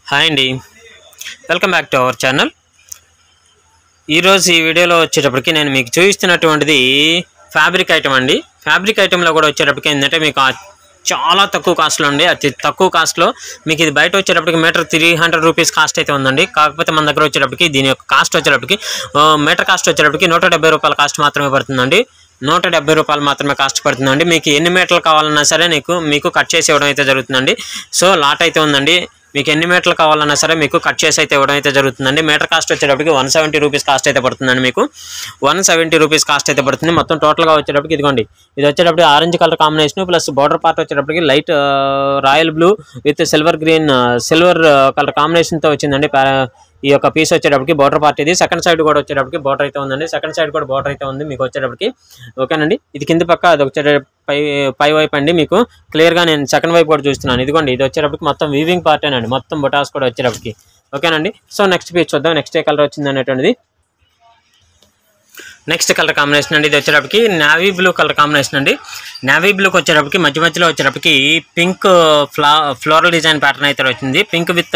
hi అండి welcome back to our channel ఈరోజు ఈ వీడియోలో వచ్చేటప్పటికి నేను మీకు చూపిస్తున్నటువంటిది ఫ్యాబ్రిక్ ఐటమ్ అండి ఫ్యాబ్రిక్ ఐటెంలో కూడా వచ్చేటప్పటికి ఏంటంటే మీకు ఆ చాలా తక్కువ కాస్ట్లో అండి అతి తక్కువ కాస్ట్లో మీకు ఇది బయట వచ్చేటప్పటికి meter three hundred rupees cost అయితే ఉందండి కాకపోతే మన దగ్గర వచ్చేటప్పటికి దీని యొక్క కాస్ట్ వచ్చేటప్పటికి ఆ, మీటర్ కాస్ట్ వచ్చేటప్పటికి నూట డెబ్బై రూపాయల కాస్ట్ మాత్రమే పడుతుందండి నూట డెబ్బై రూపాయలు మాత్రమే కాస్ట్ పడుతుందండి మీకు ఎన్ని మీటర్లు కావాలన్నా సరే నీకు మీకు కట్ చేసి ఇవ్వడం అయితే జరుగుతుందండి సో లాట్ అయితే ఉందండి మీకు ఎన్ని మీటర్లు కావాలన్నా సరే మీకు కట్ చేసి అయితే ఇవ్వడం అయితే జరుగుతుందండి మీటర్ కాస్ట్ వచ్చేటప్పటికి వన్ సెవెంటీ రూపీస్ కాస్ట్ అయితే పడుతుందండి మీకు వన్ సెవెంటీ రూపీస్ కాస్ట్ అయితే పడుతుంది మొత్తం టోటల్గా వచ్చేటప్పటికి ఇదిగోండి ఇది వచ్చేటప్పటికి orange colour combination plus border part వచ్చేటప్పటికి light royal blue with silver green silver colour కాంబినేషన్తో వచ్చిందండి పా- ఈ యొక్క పీస్ వచ్చేటప్పటికి బార్డర్ పార్ట్ ఇది సెకండ్ సైడ్ కూడా వచ్చేటప్పటికి బార్డర్ అయితే ఉందండి సెకండ్ సైడ్ కూడా బార్డర్ అయితే ఉంది మీకు వచ్చేటప్పటికి ఓకేనండి ఇది కింద పక్క అది వచ్చే పై పై వైపు అండి మీకు క్లియర్గా నేను సెకండ్ వైపు కూడా చూస్తున్నాను ఇదిగోండి ఇది వచ్చేటప్పటికి మొత్తం వీవింగ్ పార్టేనండి మొత్తం బొటాస్ కూడా వచ్చేటప్పటికి ఓకేనండి సో నెక్స్ట్ పీస్ చూద్దాం నెక్స్ట్ ఏ కలర్ వచ్చింది అనేటువంటిది నెక్స్ట్ కలర్ కాంబినేషన్ అండి ఇది వచ్చేటప్పటికి నావీ బ్లూ కలర్ కాంబినేషన్ అండి నావీ బ్లూకి వచ్చేటప్పటికి మధ్య మధ్యలో వచ్చేటప్పటికి పింక్ ఫ్లా ఫ్లోరల్ డిజైన్ ప్యాటర్న్ అయితే వచ్చింది పింక్ విత్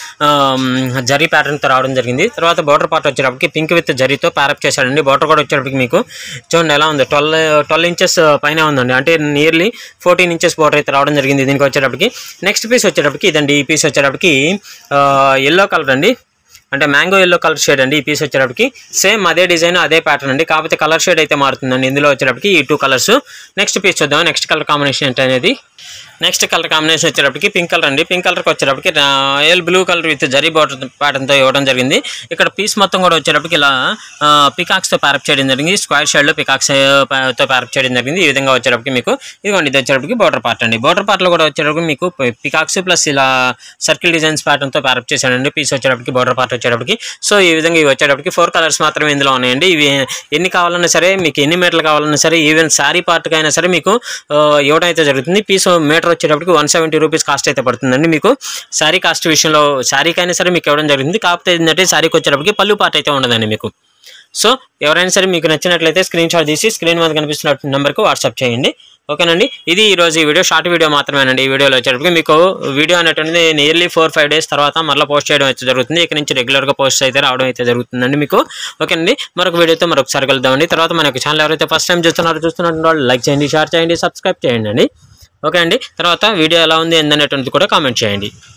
జరీ ప్యాటర్న్తో రావడం జరిగింది తర్వాత బార్డర్ పార్ట్ వచ్చేటప్పటికి పింక్ విత్ జరీతో ప్యారప్ చేశాడండి బార్డర్ కూడా వచ్చేటప్పటికి మీకు చూడండి ఎలా ఉంది ట్వెల్వ్ ట్వెల్వ్ ఇంచెస్ పైన ఉందండి అంటే నియర్లీ ఫోర్టీన్ ఇంచెస్ బార్డర్ అయితే రావడం జరిగింది దీనికి వచ్చేటప్పటికి నెక్స్ట్ పీస్ వచ్చేటప్పటికి ఇదండి ఈ పీస్ వచ్చేటప్పటికి ఎల్లో కలర్ అండి అంటే మ్యాంగో ఎల్లో కలర్ షేడ్ అండి ఈ పీస్ వచ్చేటప్పటికి సేమ్ అదే డిజైన్ అదే ప్యాటర్న్ అండి కాకపోతే కలర్ షేడ్ అయితే మారుతుందండి ఇందులో వచ్చేటప్పటికి ఈ టూ కలర్స్ నెక్స్ట్ పీస్ చూద్దాం నెక్స్ట్ కలర్ కాంబినేషన్ ఏంటి అనేది నెక్స్ట్ కలర్ కాంబినేషన్ వచ్చేటప్పటికి పింక్ కలర్ అండి పింక్ కలర్కి వచ్చేటప్పటికి royal blue colour with zari border ప్యాటర్న్తో ఇవ్వడం జరిగింది ఇక్కడ పీస్ మొత్తం కూడా వచ్చేటప్పటికి ఇలా పికాక్స్తో ప్యారప్ చేయడం జరిగింది స్క్వేర్ షేడ్లో పికాక్స్ తో ప్యారప్ చేయడం జరిగింది ఈ విధంగా వచ్చేటప్పటికి మీకు ఇదిగోండి ఇది వచ్చేటప్పటికి బార్డర్ పార్ట్ అండి బార్డర్ పార్ట్లో కూడా వచ్చేటప్పటికి మీకు పికాక్స్ ప్లస్ ఇలా సర్కిల్ డిజైన్స్ ప్యాటర్న్తో ప్యారప్ చేశానండి పీస్ వచ్చేటప్పటికి బార్డర్ పార్ట్ వచ్చేటప్పటికి సో ఈ విధంగా ఇవి వచ్చేటప్పటికి ఫోర్ కలర్స్ మాత్రమే ఇందులో ఉన్నాయండి ఇవి ఎన్ని కావాలన్నా సరే మీకు ఎన్ని మీటర్లు కావాలన్నా సరే ఈవెన్ శారీ పార్ట్కి అయినా సరే మీకు ఆ, ఇవ్వడం అయితే జరుగుతుంది పీస్ మీటర్ వచ్చేటప్పటికి వన్ సెవెంటీ రూపీస్ కాస్ట్ అయితే పడుతుందండి మీకు శారీ కాస్ట్ విషయంలో శారీకి అయినా సరే మీకు ఇవ్వడం జరుగుతుంది కాకపోతే ఏంటంటే శారీకి వచ్చేటప్పటికి పళ్ళు పార్ట్ అయితే ఉండదండి మీకు సో ఎవరైనా సరే మీకు నచ్చినట్లయితే స్క్రీన్ షాట్ తీసి స్క్రీన్ మీద కనిపిస్తున్న నెంబర్కి వాట్సాప్ చేయండి ఓకేనండి ఇది ఈ రోజు ఈ వీడియో షార్ట్ వీడియో మాత్రమేనండి ఈ వీడియోలో వచ్చేటప్పటికి మీకు వీడియో అనేటువంటిది నియర్లీ ఫోర్ ఫైవ్ డేస్ తర్వాత మళ్ళీ పోస్ట్ చేయడం అయితే జరుగుతుంది ఇక నుంచి రెగ్యులర్గా పోస్ట్ అయితే రావడం అయితే జరుగుతుందండి మీకు ఓకేనండి మరొక వీడియోతో మరొకసారి కలుద్దామండి తర్వాత మన యొక్క ఛానల్ ఎవరైతే ఫస్ట్ టైం చూస్తున్నారో చూస్తున్నటువంటి వాళ్ళు లైక్ చేయండి షేర్ చేయండి సబ్స్క్రైబ్ చేయండి అండి ఓకే అండి తర్వాత వీడియో ఎలా ఉంది ఏందనేటువంటిది కూడా కామెంట్ చేయండి